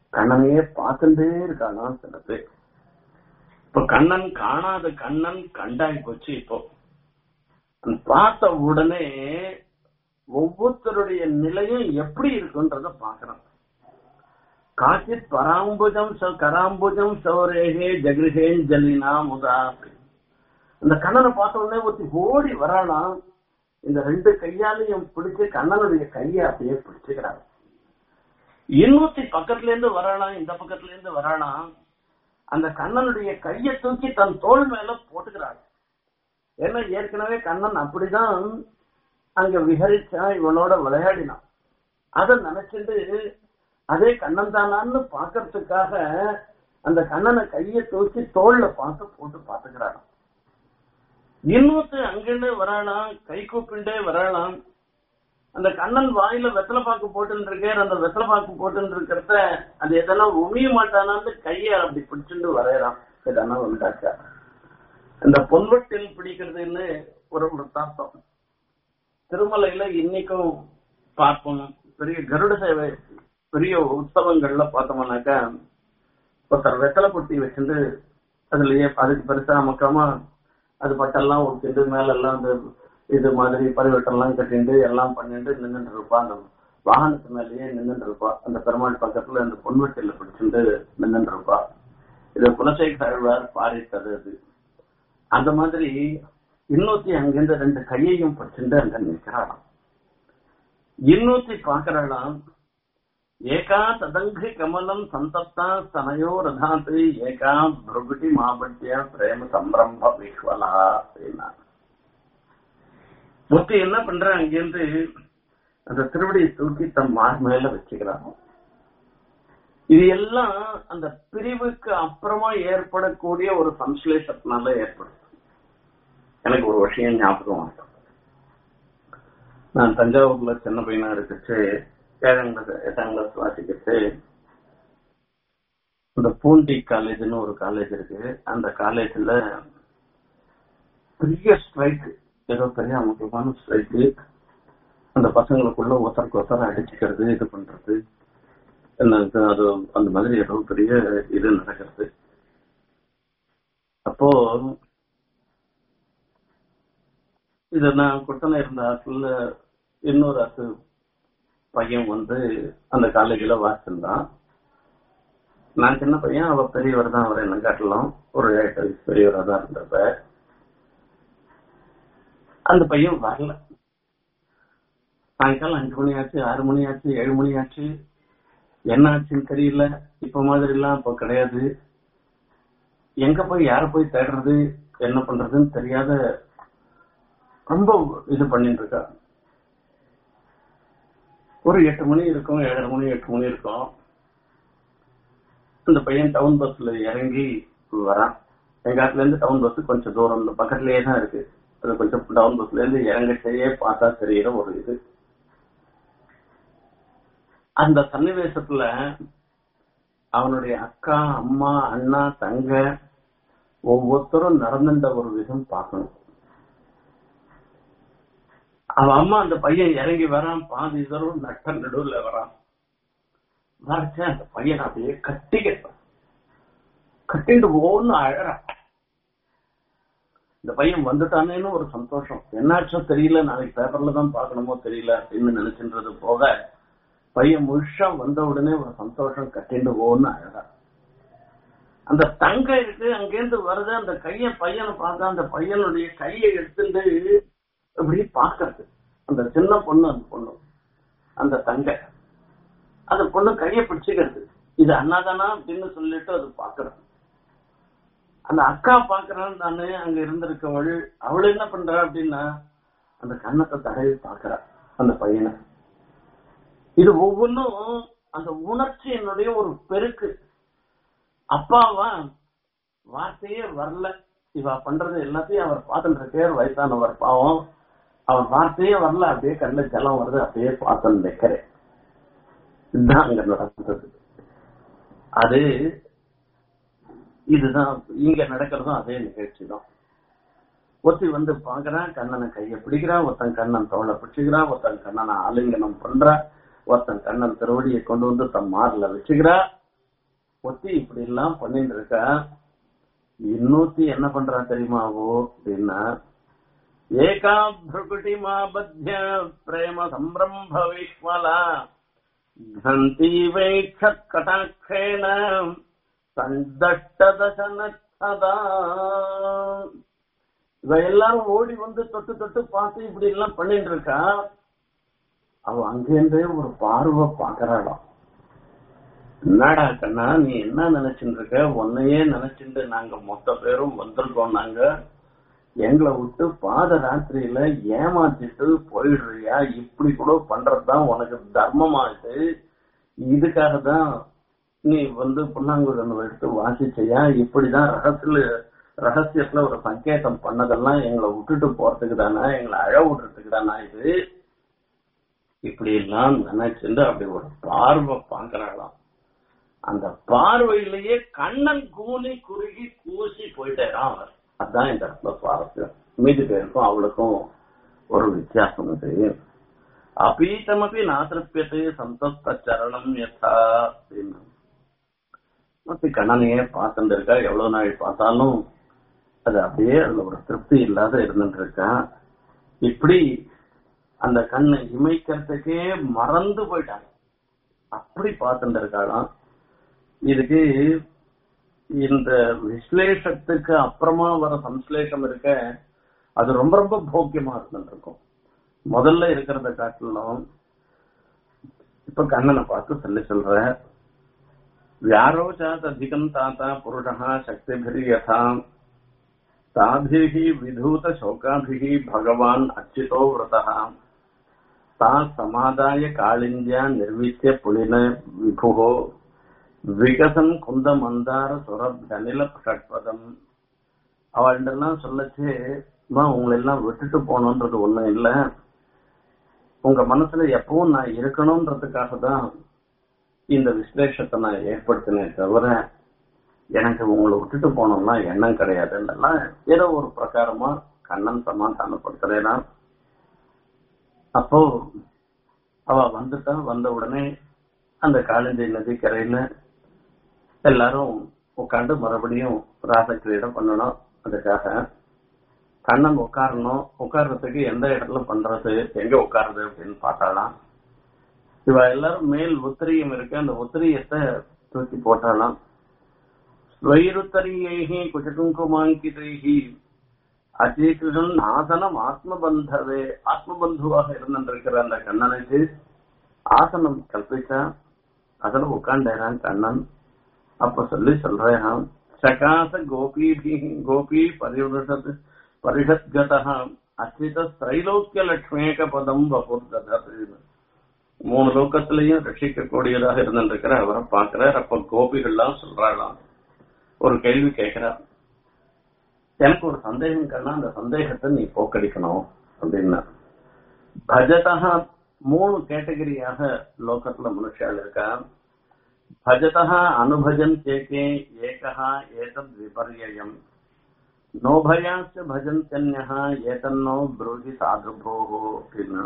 கண்ணனையே பார்த்துட்டே இருக்கானா சில பேர் இப்ப கண்ணன் காணாத கண்ணன் கண்டாய் போச்சு இப்போ அந்த பார்த்த உடனே ஒவ்வொருத்தருடைய நிலையும் எப்படி இருக்குன்றத பாக்குறான் காச்சித் பராம்புஜம் ச- கராம்புஜம் சௌரேகே ஜகிருகேன் ஜலினா முதா இந்த கண்ணனை பார்த்த உடனே ஒருத்தி ஓடி வராளாம் இந்த ரெண்டு கையாலையும் பிடிச்சு கண்ணனுடைய கையை அப்படியே பிடிச்சுக்கிறாங்க இன்னொருத்தி பக்கத்துல இருந்து வராளாம் இந்த பக்கத்துல இருந்து வராளாம் அந்த கண்ணனுடைய கையை தூக்கி தன் தோள் மேல போட்டுக்கிறாள் ஏன்னா ஏற்கனவே கண்ணன் அப்படிதான் அங்க விஹரிச்சா இவனோட விளையாடினான் அதை நினைச்சிட்டு அதே கண்ணன் தானான்னு பாக்குறதுக்காக அந்த கண்ணனை கையை தூக்கி தோல்ல பார்த்து போட்டு பாத்துக்கிறான் இன்னொருத்தர் அங்கிருந்து வராளாம் கை கூப்பிண்டே வராளாம் அந்த கண்ணன் வாயில வெத்தலை பாக்கு போட்டுன்னு இருக்கார் அந்த வெத்தலை பாக்கு போட்டுன்னு இருக்கிறத அது எதெல்லாம் உமிய மாட்டானான்னு கைய அப்படி பிடிச்சிட்டு வரையறான் எதனா வந்தாக்கா இந்த பொன்வட்டில் பிடிக்கிறதுன்னு ஒரு விருத்தாந்தம் திருமலையில இன்னைக்கும் பார்ப்போம் பெரிய கருட சேவை பெரிய உற்சவங்கள்ல பார்த்தோம்னாக்கா ஒருத்தர் வெத்தலை பொட்டி வச்சுட்டு அதுலயே அதுக்கு பெருசா அமக்காம அது பட்டெல்லாம் ஒட்டிட்டு மேல எல்லாம் அந்த இது மாதிரி பரிவட்டம்லாம் கட்டிட்டு எல்லாம் பண்ணிட்டு நின்னுட்டு இருப்பா அந்த வாகனத்து மேலேயே நின்னுட்டு இருப்பா அந்த பெருமாள் பக்கத்துல அந்த பொன்வெட்டில பிடிச்சிட்டு நின்னுட்டு இருப்பா இது குலசேகர ஆழ்வார் பாரித்தது அது அந்த மாதிரி இன்னொத்தி அங்கிருந்து ரெண்டு கையையும் பிடிச்சிட்டு அங்க நிற்கிறாளாம் இன்னொத்தி பாக்குறாளாம் ஏகா ததங்கி கமலம் சந்தப்தா ஸ்தனயோ ரதாத்து ஏகா பிருகுட்டி மாபட்டிய பிரேம சம்பிரம்ப விஸ்வலா அப்படின்னா முத்தி என்ன பண்ற அங்கிருந்து அந்த திருவடியை தூக்கி தன் மார் மேல வச்சுக்கிறாங்க இது எல்லாம் அந்த பிரிவுக்கு அப்புறமா ஏற்படக்கூடிய ஒரு சம்ஸ்லேஷத்தினால ஏற்படும் எனக்கு ஒரு விஷயம் ஞாபகம் ஆகும் நான் தஞ்சாவூர்ல சின்ன பையனா இருக்குச்சு ஏழாம் கிளாஸ் எட்டாம் கிளாஸ் வாசிக்கிச்சு இந்த பூண்டி காலேஜ்னு ஒரு காலேஜ் இருக்கு அந்த காலேஜ்ல பெரிய ஸ்ட்ரைக் ஏதோ பெரிய முக்கியமான ஸ்ட்ரைக்கு அந்த பசங்களுக்குள்ள ஒருத்தருக்கு ஒருத்தர் அடிச்சுக்கிறது இது பண்றது என்ன இது, அது அந்த மாதிரி ஏதோ பெரிய இது நடக்கிறது அப்போ இத நான் கொடுத்தன இருந்த ஆத்துல இன்னொரு ஆத்து பையன் வந்து அந்த காலேஜ்ல வாசிச்சிருந்தான் நான் சின்ன பையன் அவ பெரியவர் தான் அவர் என்ன காட்டலாம் ஒரு எட்டு வயசு பெரியவரா தான் இருந்தப்ப அந்த பையன் வரல சாயங்காலம் அஞ்சு மணி ஆச்சு ஆறு மணி ஆச்சு ஏழு மணி ஆச்சு என்ன ஆச்சுன்னு தெரியல இப்ப மாதிரி எல்லாம் இப்ப கிடையாது எங்க போய் யார போய் தேடுறது என்ன பண்றதுன்னு தெரியாத ரொம்ப இது பண்ணிட்டு இருக்கா ஒரு எட்டு மணி இருக்கும் ஏழரை மணி எட்டு மணி இருக்கும் அந்த பையன் டவுன் பஸ்ல இறங்கி வரான் எங்க இடத்துல இருந்து டவுன் பஸ் கொஞ்சம் தூரம் இந்த பக்கத்துலயே தான் இருக்கு அது கொஞ்சம் டவுன் பஸ்ல இருந்து இறங்கச்சேயே பார்த்தா தெரியுற ஒரு இது அந்த சன்னிவேசத்துல அவனுடைய அக்கா அம்மா அண்ணா தங்க ஒவ்வொருத்தரும் நடந்துட்ட ஒரு விதம் பார்க்கணும் அவன் அம்மா அந்த பையன் இறங்கி வரான் பாதி தூரம் நட்ட நடுவுல வரான் வரச்ச அந்த பையன் அப்படியே கட்டிக்கிட்டான் கட்டிட்டு ஓன்னு அழறான் இந்த பையன் வந்துட்டானேன்னு ஒரு சந்தோஷம் என்னாச்சோ தெரியல நாளைக்கு பேப்பர்ல தான் பார்க்கணுமோ தெரியல அப்படின்னு நினைச்சுன்றது போக பையன் முழுஷா வந்த உடனே ஒரு சந்தோஷம் கட்டிண்டு ஓன்னு அழகா அந்த தங்க இருக்கு அங்கேருந்து வருது அந்த கைய பையனை பார்த்தா அந்த பையனுடைய கையை எடுத்துட்டு இப்படி பாக்குறது அந்த சின்ன பொண்ணு அந்த பொண்ணு அந்த தங்க அந்த பொண்ணு கையை பிடிச்சுக்கிறது இது அண்ணாதானா அப்படின்னு சொல்லிட்டு அது பாக்குறது அந்த அக்கா பாக்குறான்னு தானே அங்க இருந்திருக்கவள் அவள் என்ன பண்றா அப்படின்னா அந்த கண்ணத்தை தடவி பாக்குறா அந்த பையனை இது ஒவ்வொன்றும் அந்த உணர்ச்சியினுடைய ஒரு பெருக்கு அப்பாவா வார்த்தையே வரல இவ பண்றது எல்லாத்தையும் அவர் பார்த்துட்டு இருக்கார் வயசானவர் பாவம் அவர் வார்த்தையே வரல அப்படியே கண்ணுல ஜலம் வருது அப்படியே பார்த்து நிக்கிறேன் இதுதான் அங்க நடந்தது அது இதுதான் இங்க நடக்கிறதும் அதே நிகழ்ச்சி தான் ஒருத்தி வந்து பாக்குறான் கண்ணனை கைய பிடிக்கிறான் ஒருத்தன் கண்ணன் தோலை பிடிச்சுக்கிறான் ஒருத்தன் கண்ணனை ஆலிங்கனம் பண்றான் ஒருத்தன் கண்ணன் திருவடியை கொண்டு வந்து தன் மார்ல வச்சுக்கிறா ஒத்தி இப்படி எல்லாம் பண்ணிட்டு இருக்கா இன்னொத்தி என்ன பண்றா தெரியுமாவோ அப்படின்னா ஏகா பிருகுட்டி மாபத்ய பிரேம சம்பிரம்ப விஷ்மலா கந்தி வைக்ஷத் கடாட்சேன சந்தட்டதசனதா இவ எல்லாரும் ஓடி வந்து தொட்டு தொட்டு பார்த்து இப்படி எல்லாம் பண்ணிட்டு இருக்கா அவ அங்கேருந்தே ஒரு பார்வை பாக்குறாளாம் என்னடா கண்ணா நீ என்ன நினைச்சுட்டு இருக்க உன்னையே நினைச்சுட்டு நாங்க மொத்த பேரும் வந்திருக்கோம் நாங்க எங்களை விட்டு பாத ராத்திரியில ஏமாத்திட்டு போயிடுறியா இப்படி கூட பண்றதுதான் உனக்கு தர்மமாச்சு இதுக்காக தான் நீ வந்து புல்லாங்குழல் எடுத்து வாசிச்சையா இப்படிதான் ரகசிய ரகசியத்துல ஒரு சங்கேதம் பண்ணதெல்லாம் எங்களை விட்டுட்டு போறதுக்கு தானே எங்களை அழ விடுறதுக்கு தானா இது இப்படி எல்லாம் நினைச்சுட்டு அப்படி ஒரு பார்வை பாக்குறாளாம் அந்த பார்வையிலேயே கண்ணன் கூனி குறுகி கூசி போயிட்டேரான் அவர் அதான் இந்த இடத்துல சுவாரஸ்யம் மீதி பேருக்கும் அவளுக்கும் ஒரு வித்தியாசம் இது அபீதமபி நாசிருப்பியத்தை சந்தோஷ சரணம் யதா அப்படின்னு மத்தி கண்ணனையே பார்த்துட்டு இருக்கா எவ்வளவு நாள் பார்த்தாலும் அது அப்படியே அதுல ஒரு திருப்தி இல்லாத இருந்துட்டு இருக்கா இப்படி அந்த கண்ணை இமைக்கிறதுக்கே மறந்து போயிட்டாங்க அப்படி பார்த்துட்டு இருக்காளாம் இதுக்கு இந்த விஸ்லேஷத்துக்கு அப்புறமா வர சம்ஸ்லேஷம் இருக்க அது ரொம்ப ரொம்ப போக்கியமா இருந்துட்டு இருக்கும் முதல்ல இருக்கிறத காட்டிலும் இப்ப கண்ணனை பார்த்து சொல்லி சொல்ற व्यारोचात् अधिकम् ताता पुरुषः शक्तिभिः यथा ताभिः विधूतशोकाभिः भगवान् अच्युतो व्रतः ता समादाय कालिन्द्या निर्विश्य पुलिन विभुः விகசன் குந்த மந்தார சுரப்தனில ஷட்பதம் அவள்கிட்டலாம் சொல்லச்சு உங்களை எல்லாம் விட்டுட்டு போகணுன்றது ஒண்ணும் இல்ல உங்க மனசுல எப்பவும் நான் இருக்கணும்ன்றதுக்காக தான் இந்த விசலேஷத்தை நான் ஏற்படுத்தினேன் தவிர எனக்கு உங்களை விட்டுட்டு போனோம்னா எண்ணம் கிடையாதுன்னா ஏதோ ஒரு பிரகாரமா கண்ணன் சமாதானப்படுத்துறேனா அப்போ அவ வந்துட்டா வந்த உடனே அந்த காளிந்தி நதி கரையில எல்லாரும் உட்காந்து மறுபடியும் ராசக்கிரீடம் பண்ணணும் அதுக்காக கண்ணன் உட்காரணும் உட்கார்றதுக்கு எந்த இடத்துல பண்றது எங்க உட்காருது அப்படின்னு பார்த்தாலாம் இவ எல்லாரும் மேல் உத்திரியம் இருக்கு அந்த உத்திரியத்தை தூக்கி போட்டாலாம் ஸ்வைருத்தரியைகி குஜகுங்குமாங்கிதைகி அச்சீகிருஷ்ணன் ஆசனம் ஆத்மபந்தவே ஆத்மபந்துவாக இருந்திருக்கிற அந்த கண்ணனுக்கு ஆசனம் கல்பிச்சா அதுல உட்காண்டேரான் கண்ணன் அப்ப சொல்லி சொல்றேன் சகாச கோபீபி கோபி பரிவஷத் பரிஷத்கதா அச்சித திரைலோக்கிய லட்சுமேக பதம் வபுர்தது மூணு லோக்கத்திலையும் ரட்சிக்கக்கூடியதாக இருந்திருக்கிற அவரை பாக்குறார் அப்ப கோபிகள்லாம் சொல்றாளாம் ஒரு கேள்வி கேட்கிறார் எனக்கு ஒரு சந்தேகம் கண்ணா அந்த சந்தேகத்தை நீ போக்கடிக்கணும் அப்படின்னா பஜதா மூணு கேட்டகரியாக லோகத்துல மனுஷால் இருக்கா பஜதா அனுபஜன் கேக்கே ஏகா ஏதத் விபர்யம் நோபயாச்ச பஜந்தன்யா ஏதன்னோ புரோகி சாதுபோகோ அப்படின்னு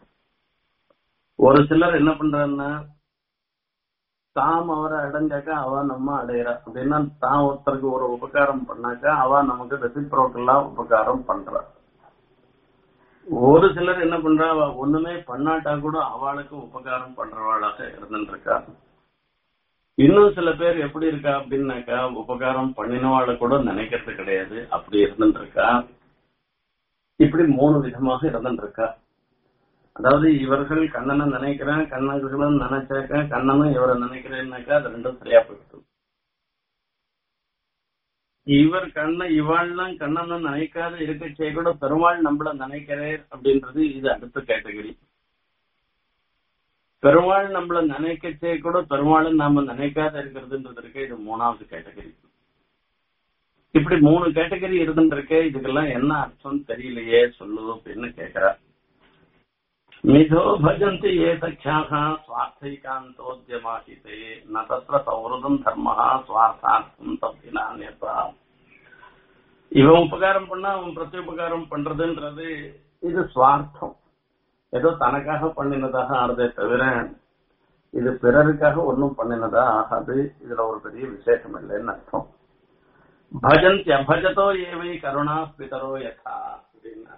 ஒரு சிலர் என்ன பண்றாங்கன்னா தாம் அவரை அடைஞ்சாக்கா அவ நம்ம அடையிறா அப்படின்னா தான் ஒருத்தருக்கு ஒரு உபகாரம் பண்ணாக்கா அவ நமக்கு ரெசிப்ரோக்கலா உபகாரம் பண்றா ஒரு சிலர் என்ன பண்றா அவ ஒண்ணுமே பண்ணாட்டா கூட அவளுக்கு உபகாரம் பண்றவாளாக இருந்துட்டு இருக்கா இன்னும் சில பேர் எப்படி இருக்கா அப்படின்னாக்கா உபகாரம் பண்ணினவாளை கூட நினைக்கிறது கிடையாது அப்படி இருந்துட்டு இருக்கா இப்படி மூணு விதமாக இருந்துட்டு இருக்கா அதாவது இவர்கள் கண்ணனை நினைக்கிறேன் கண்ணர்களும் நினைச்சாக்கா கண்ணனும் இவரை நினைக்கிறேன்னாக்கா அது ரெண்டும் சரியா போயிடுது இவர் கண்ண இவாள்லாம் கண்ணனை நினைக்காத இருக்கச்சே கூட பெருமாள் நம்மள நினைக்கிறேன் அப்படின்றது இது அடுத்த கேட்டகரி பெருமாள் நம்மள நினைக்கச்சே கூட பெருமாளை நாம நினைக்காத இருக்கிறதுன்றது இருக்கு இது மூணாவது கேட்டகரி இப்படி மூணு கேட்டகரி இருந்துருக்கு இதுக்கெல்லாம் என்ன அர்த்தம் தெரியலையே சொல்லு அப்படின்னு கேக்குறா मिथो भजन्ति ये सख्याः स्वार्थैकान्तोद्यमाहिते न तत्र सौहृदम् धर्मः स्वार्थार्थम् தப்பினான்யப்பா இவன் உபகாரம் பண்ணா அவன் பிரத்யுபகாரம் பண்றதுன்றது இது சுவார்த்தம் ஏதோ தனக்காக பண்ணினதாக ஆறுதே தவிர இது பிறருக்காக ஒன்றும் பண்ணினதா ஆகாது இதுல ஒரு பெரிய விசேஷம் இல்லைன்னு அர்த்தம் பஜந்தி அபஜதோ ஏவை கருணா பிதரோ யதா அப்படின்னா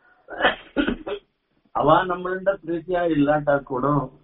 அவ நம்மள்ட பிரீத்தியா இல்லாட்டா கூட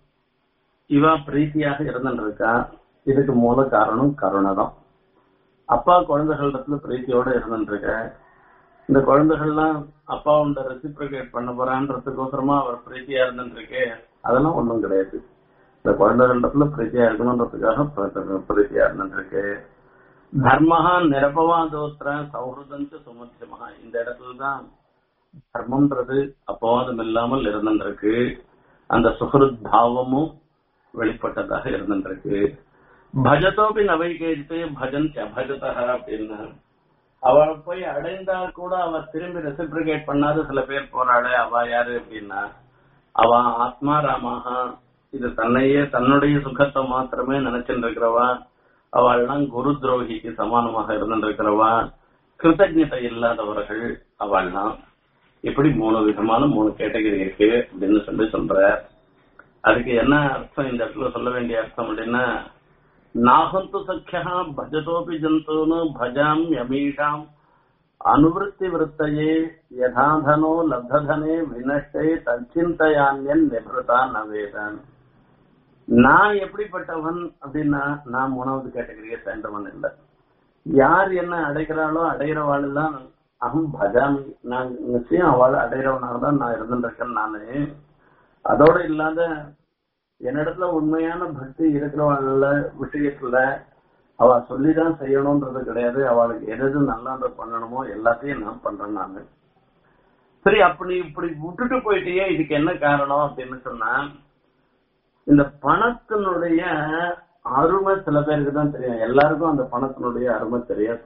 இவ பிரீத்தியாக இருந்துருக்கா இதுக்கு மூல காரணம் கருணை தான் அப்பா குழந்தைகளிடத்துல பிரீத்தியோட இருந்துருக்க இந்த குழந்தைகள்லாம் அப்பா உண்ட ரெசிப்ரிகேட் பண்ண போறான்றதுக்கோசரமா அவர் பிரீத்தியா இருந்துருக்கு அதெல்லாம் ஒண்ணும் கிடையாது இந்த குழந்தைகளிடத்துல பிரீத்தியா இருக்கணுன்றதுக்காக பிர- பிரீத்தியா இருந்துருக்கு தர்மஹா நிரபவாதோத்திர சௌஹൃദஞ்ச சுமத்தியமஹா இந்த இடத்துல தான் தர்மம்ன்றது அப்பவாதம் இல்லாமல் இருந்திருக்கு அந்த சுஹൃத் பாவமும் வெளிப்பட்டதாக இருந்திருக்கு பஜதோபி நவைகேஜித்து பஜன் அபஜதா அப்படின்னா அவளை போய் அடைந்தா கூட அவ திரும்பி ரெசிப்ரிகேட் பண்ணாத சில பேர் போறாளே அவ யாரு அப்படின்னா அவ ஆத்மா ராமஹா இது தன்னையே தன்னுடைய சுகத்தை மாத்திரமே நினைச்சுட்டு இருக்கிறவா அவள்லாம் குரு துரோகிக்கு சமானமாக இருந்திருக்கிறவா கிருத்தஜதை இல்லாதவர்கள் அவள்லாம் இப்படி மூணு விதமான மூணு கேட்டகரி இருக்கு அப்படின்னு சொல்லி சொல்ற அதுக்கு என்ன அர்த்தம் இந்த இடத்துல சொல்ல வேண்டிய அர்த்தம் அப்படின்னா நாகந்து சக்கியா பஜதோபி ஜந்தூனு பஜாம் யமீஷாம் அனுவருத்தி விருத்தையே யதாதனோ லப்ததனே வினஷ்டே தச்சிந்தையான்யன் நிபிருதா நவேதன் நான் எப்படிப்பட்டவன் அப்படின்னா நான் மூணாவது கேட்டகரியை சேர்ந்தவன் இல்லை யார் என்ன அடைகிறாளோ அடைகிறவாள் தான் அகம் பஜாமி நான் நிச்சயம் அவள் அடைகிறவனாக தான் நான் இருந்துருக்கேன் நானு அதோட இல்லாத என்னிடத்துல உண்மையான பக்தி இருக்கிறவங்கள விஷயத்துல அவ சொல்லிதான் செய்யணும்ன்றது கிடையாது அவளுக்கு எது எது நல்லது பண்ணணுமோ எல்லாத்தையும் நான் பண்றேன் நானு சரி அப்படி இப்படி விட்டுட்டு போயிட்டே இதுக்கு என்ன காரணம் அப்படின்னு சொன்னா இந்த பணத்தினுடைய அருமை சில பேருக்கு தான் தெரியும் எல்லாருக்கும் அந்த பணத்தினுடைய அருமை தெரியாது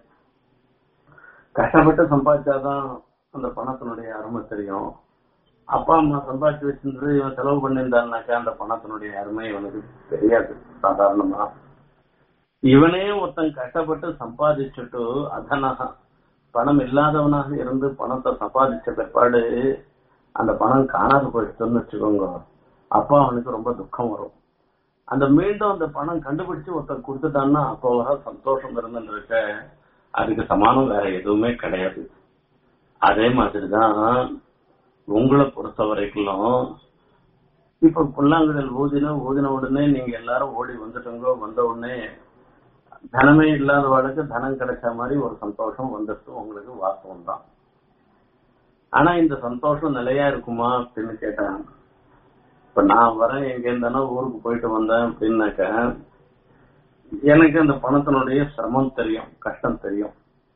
கஷ்டப்பட்டு சம்பாதிச்சாதான் அந்த பணத்தினுடைய அருமை தெரியும் அப்பா அம்மா சம்பாதிச்சு வச்சிருந்து இவன் செலவு பண்ணியிருந்தான்னாக்கா அந்த பணத்தினுடைய அருமை இவனுக்கு தெரியாது சாதாரணமா இவனே ஒருத்தன் கஷ்டப்பட்டு சம்பாதிச்சுட்டு அதனாக பணம் இல்லாதவனாக இருந்து பணத்தை சம்பாதிச்ச பிற்பாடு அந்த பணம் காணாது போயிடுச்சுன்னு வச்சுக்கோங்க அப்பா அவனுக்கு ரொம்ப துக்கம் வரும் அந்த மீண்டும் அந்த பணம் கண்டுபிடிச்சு ஒருத்தன் கொடுத்துட்டான்னா அப்போ வர சந்தோஷம் இருந்துட்டு இருக்க அதுக்கு சமானம் வேற எதுவுமே கிடையாது அதே மாதிரிதான் உங்களை பொறுத்த வரைக்கும் இப்ப புல்லாங்குழல் ஊதின ஊதின உடனே நீங்க எல்லாரும் ஓடி வந்துட்டோங்க வந்த உடனே தனமே இல்லாதவாளுக்கு தனம் கிடைச்ச மாதிரி ஒரு சந்தோஷம் வந்துட்டு உங்களுக்கு வாஸ்தவம் தான் ஆனா இந்த சந்தோஷம் நிலையா இருக்குமா அப்படின்னு கேட்டேன் இப்ப நான் வரேன் எங்க இருந்தானோ ஊருக்கு போயிட்டு வந்தேன் அப்படின்னாக்க எனக்கு அந்த பணத்தினுடைய சிரமம் தெரியும் கஷ்டம் தெரியும்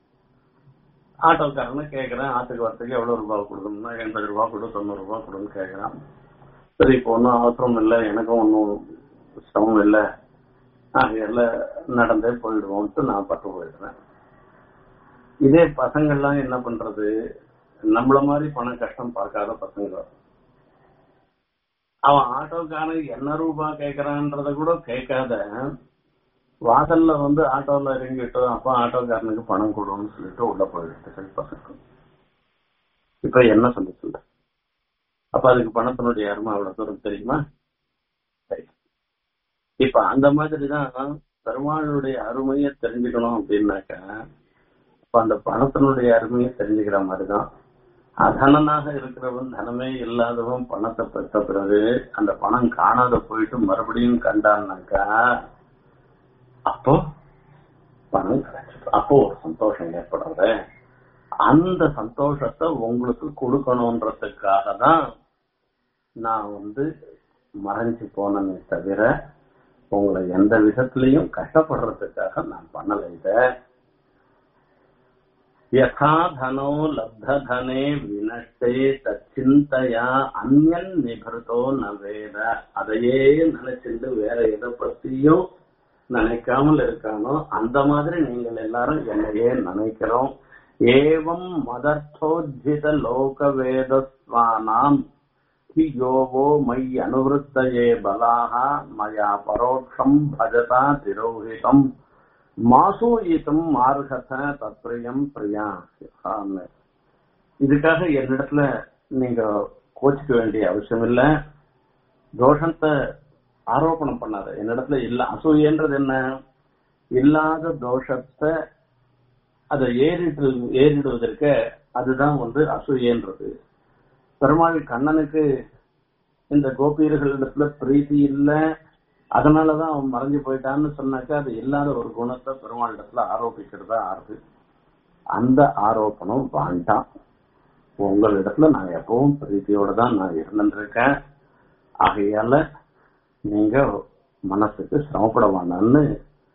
ஆட்டோக்காரனை கேட்கறேன் ஆத்துக்கு வரத்துக்கு எவ்வளவு ரூபாய் கொடுக்கணும்னா எண்பது ரூபாய் கொடு தொண்ணூறு ரூபாய் கொடுன்னு கேட்கறான் சரி இப்போ ஒன்றும் அவசரம் இல்லை எனக்கும் ஒன்றும் சிரமம் இல்லை ஆகையால நடந்தே போயிடுவோம்ட்டு நான் பட்டு போயிடுறேன் இதே பசங்கள்லாம் என்ன பண்றது நம்மள மாதிரி பணம் கஷ்டம் பார்க்காத பசங்க அவன் ஆட்டோக்காரன் என்ன ரூபாய் கேட்கறான்றத கூட கேட்காத வாசல்ல வந்து ஆட்டோல இறங்கிட்டு அப்பா ஆட்டோக்காரனுக்கு பணம் கொடுன்னு சொல்லிட்டு உள்ள போயிடுச்சு சரி பசங்க இப்ப என்ன சொல்லி சொல்ற அப்ப அதுக்கு பணத்தினுடைய அருமை அவ்வளவு தூரம் தெரியுமா சரி இப்ப அந்த மாதிரிதான் பெருமாளுடைய அருமையை தெரிஞ்சுக்கணும் அப்படின்னாக்க அப்ப அந்த பணத்தினுடைய அருமையை தெரிஞ்சுக்கிற மாதிரிதான் அதனனாக இருக்கிறவன் தனமே இல்லாதவன் பணத்தை பெற்ற பிறகு அந்த பணம் காணாத போயிட்டு மறுபடியும் கண்டான்னாக்கா அப்போ பணம் கிடைச்சிடும் அப்போ ஒரு சந்தோஷம் ஏற்படுறது அந்த சந்தோஷத்தை உங்களுக்கு கொடுக்கணுன்றதுக்காக தான் நான் வந்து மறைஞ்சு போனேனே தவிர உங்களை எந்த விதத்திலையும் கஷ்டப்படுறதுக்காக நான் பண்ணல இத யதா தனோ லப்த தனே வினஷ்டே தச்சிந்தையா அந்யன் நிபர்தோ நவேத அதையே நினைச்சிட்டு வேற எதை பத்தியும் நினைக்காமல் இருக்கானோ அந்த மாதிரி நீங்கள் எல்லாரும் என்னையே நினைக்கிறோம் ஏவம் மதர்த்தோஜித லோக வேதஸ்வானாம் हि योगो मयि अनुवृत्तये बलाः मया परोक्षम् भजता तिरोहितम् மாசூயித்தும் மார்கத தத்பிரியம் பிரியா இதுக்காக என்னிடத்துல நீங்க கோச்சிக்க வேண்டிய அவசியம் இல்ல தோஷத்தை ஆரோபணம் பண்ணாத என்னிடத்துல இல்ல அசூயன்றது என்ன இல்லாத தோஷத்தை அதை ஏறிட்டு ஏறிடுவதற்கு அதுதான் வந்து அசூயன்றது பெருமாள் கண்ணனுக்கு இந்த கோபியர்களிடத்துல பிரீத்தி இல்ல அதனாலதான் அவன் மறைஞ்சு போயிட்டான்னு சொன்னாக்கா அது இல்லாத ஒரு குணத்தை பெருமாளிடத்துல ஆரோபிக்கிறதா ஆறுது அந்த ஆரோப்பணம் வேண்டாம் உங்களிடத்துல நான் எப்பவும் பிரீத்தியோட தான் நான் இருந்திருக்கேன் ஆகையால நீங்க மனசுக்கு சிரமப்பட வேண்டாம்னு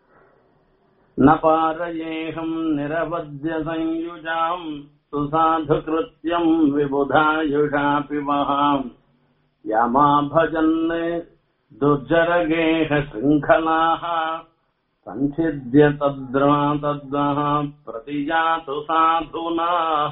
நபாரயேகம் நிரவத்திய சயுஜாம் சுசாது கிருத்தியம் விபுதாயுஷாபி மகாம் யமா பஜன் துர்ஜரகேக சிங்கலாக சஞ்சித்ய தத்ரா தத்வஹ பிரதிஜாது சாதுனாக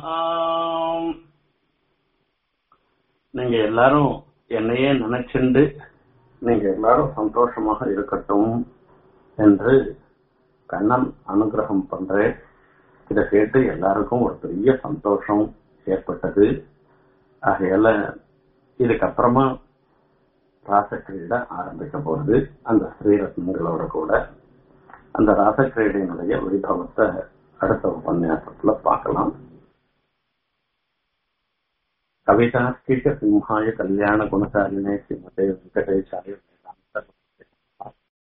நீங்க எல்லாரும் என்னையே நினைச்சுண்டு நீங்க எல்லாரும் சந்தோஷமாக இருக்கட்டும் என்று கண்ணன் அனுகிரகம் பண்றேன் இதை கேட்டு எல்லாருக்கும் ஒரு பெரிய சந்தோஷம் ஏற்பட்டது ஆகையால இதுக்கப்புறமா ராசக்கிரீடை ஆரம்பிக்க போறது அந்த ஸ்ரீரத்னங்களோட கூட அந்த ராசக்கிரீடையினுடைய வைபவத்தை அடுத்த உபன்யாசத்துல பார்க்கலாம் கவிதாஸ்திக சிம்ஹாய கல்யாண குணசாலினே ஸ்ரீமதே வெங்கடேசாய